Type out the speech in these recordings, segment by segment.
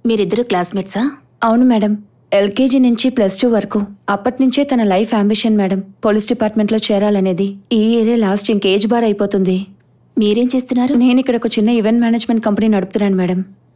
మీరిద్దరు క్లాస్మేట్సా అవును మేడం ఎల్కేజీ నుంచి ప్లస్ టూ వరకు అప్పటి నుంచే తన లైఫ్ అంబిషన్ మేడం పోలీస్ డిపార్ట్మెంట్లో చేరాలనేది ఈ ఇయరే లాస్ట్ ఇంక ఏజ్ బార్ అయిపోతుంది మీరేం చేస్తున్నారు నేను ఇక్కడ ఒక చిన్న ఈవెంట్ మేనేజ్మెంట్ కంపెనీ నడుపుతున్నాను మేడం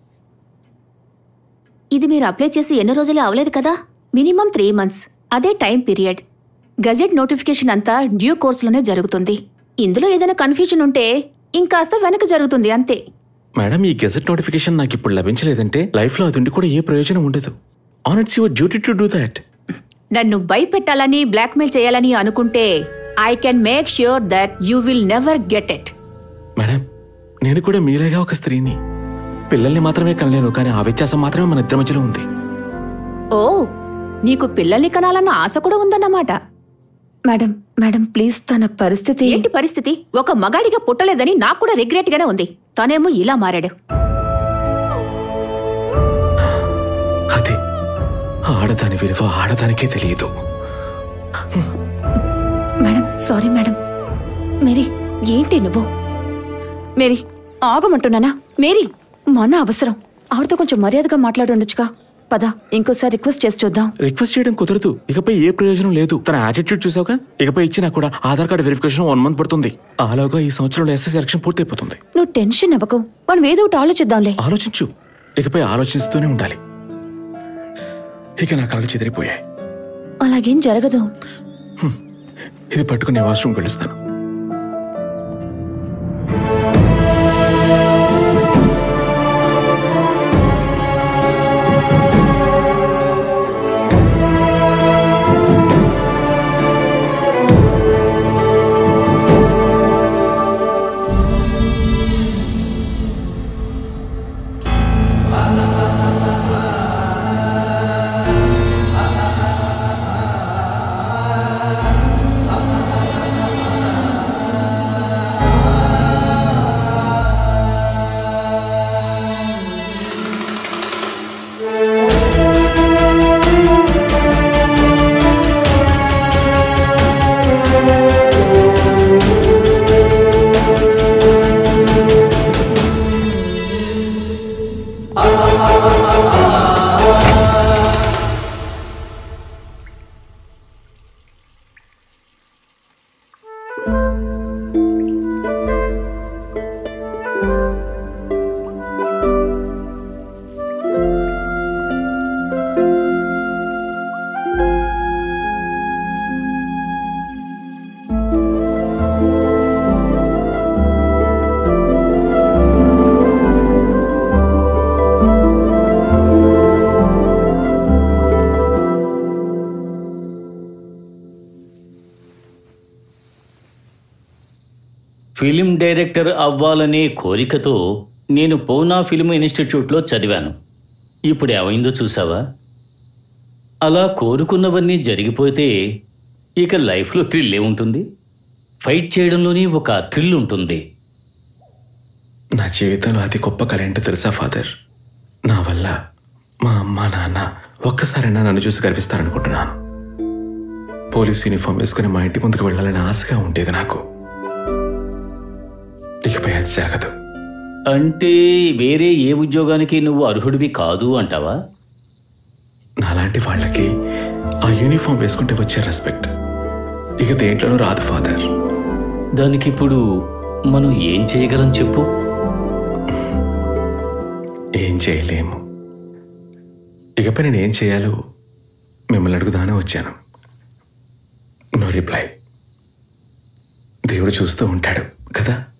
ఇది మీరు అప్లై చేసి ఎన్ని రోజులు అవలేదు కదా మినిమం త్రీ మంత్స్ అదే టైం పీరియడ్ గజెట్ నోటిఫికేషన్ అంతా డ్యూ కోర్సులోనే జరుగుతుంది ఇందులో ఏదైనా కన్ఫ్యూజన్ ఉంటే ఇంకాస్త వెనక జరుగుతుంది అంతే మేడం ఈ గెజెట్ నోటిఫికేషన్ నాకు ఇప్పుడు లభించలేదంటే లైఫ్లో అది ఉండి కూడా ఏ ప్రయోజనం ఉండదు on it's your duty to do that నన్ను భయపెట్టాలని బ్లాక్మెయిల్ చేయాలని అనుకుంటే I can make sure that you will never get it madam నేను కూడా మీరేగా ఒక స్త్రీని పిల్లల్ని మాత్రమే కనలేను కానీ ఆ వ్యత్యాసం మాత్రమే మన ఇద్దరి మధ్యలో ఉంది ఓ నీకు పిల్లల్ని కనాలన్న ఆశ కూడా ఉందన్నమాట మేడం మేడం ప్లీజ్ తన పరిస్థితి ఏంటి పరిస్థితి ఒక మగాడిగా పుట్టలేదని నాకు కూడా రిగ్రెట్ గానే ఉంది తనేమో ఇలా మారాడు అదే ఆడదాని విలువ ఆడదానికే తెలియదు మేడం సారీ మేడం మేరీ ఏంటి నువ్వు మేరీ ఆగమంటున్నానా మేరీ మన అవసరం ఆవిడతో కొంచెం మర్యాదగా మాట్లాడుండొచ్చుగా పద ఇంకోసారి రిక్వెస్ట్ చేసి చూద్దాం రిక్వెస్ట్ చేయడం కుదరదు ఇకపై ఏ ప్రయోజనం లేదు తన యాటిట్యూడ్ చూసావుగా ఇకపై ఇచ్చినా కూడా Aadhaar card verification one month పడుతుంది ఆలోగా ఈ సంవత్సరంలో ఎస్ఎస్ సెలక్షన్ పూర్తయిపోతుంది నువ్వు టెన్షన్ అవ్వకు మనం ఏదో ఒకటి ఆలోచిద్దాంలే ఆలోచించు ఇకపై ఆలోచిస్తూనే ఉండాలి ఇక నా కాళ్ళు చెదిరిపోయాయి అలాగేం జరగదు ఇది పట్టుకుని వాష్రూమ్కి వెళ్ళిస్తాను ఫిలిం డైరెక్టర్ అవ్వాలనే కోరికతో నేను పౌనా ఫిల్మ్ ఇన్స్టిట్యూట్లో చదివాను ఇప్పుడు ఏమైందో చూసావా అలా కోరుకున్నవన్నీ జరిగిపోతే ఇక లైఫ్లో థ్రిల్ ఏముంటుంది ఫైట్ చేయడంలోనే ఒక థ్రిల్ ఉంటుంది నా జీవితంలో అతి గొప్ప కళ ఏంటో తెలుసా ఫాదర్ నా వల్ల మా అమ్మ నాన్న ఒక్కసారైనా నన్ను చూసి గర్విస్తారనుకుంటున్నాను పోలీస్ యూనిఫామ్ వేసుకుని మా ఇంటి ముందుకు వెళ్ళాలని ఆశగా ఉండేది నాకు ఇకపై అది జరగదు అంటే వేరే ఏ ఉద్యోగానికి నువ్వు అర్హుడివి కాదు అంటావా నాలాంటి వాళ్ళకి ఆ యూనిఫామ్ వేసుకుంటే వచ్చే రెస్పెక్ట్ ఇక దేంట్లోనూ రాదు ఫాదర్ దానికి ఇప్పుడు మనం ఏం చేయగలం చెప్పు ఏం చేయలేము ఇకపై నేను ఏం చేయాలో మిమ్మల్ని అడుగుదానే వచ్చాను నో రిప్లై దేవుడు చూస్తూ ఉంటాడు కదా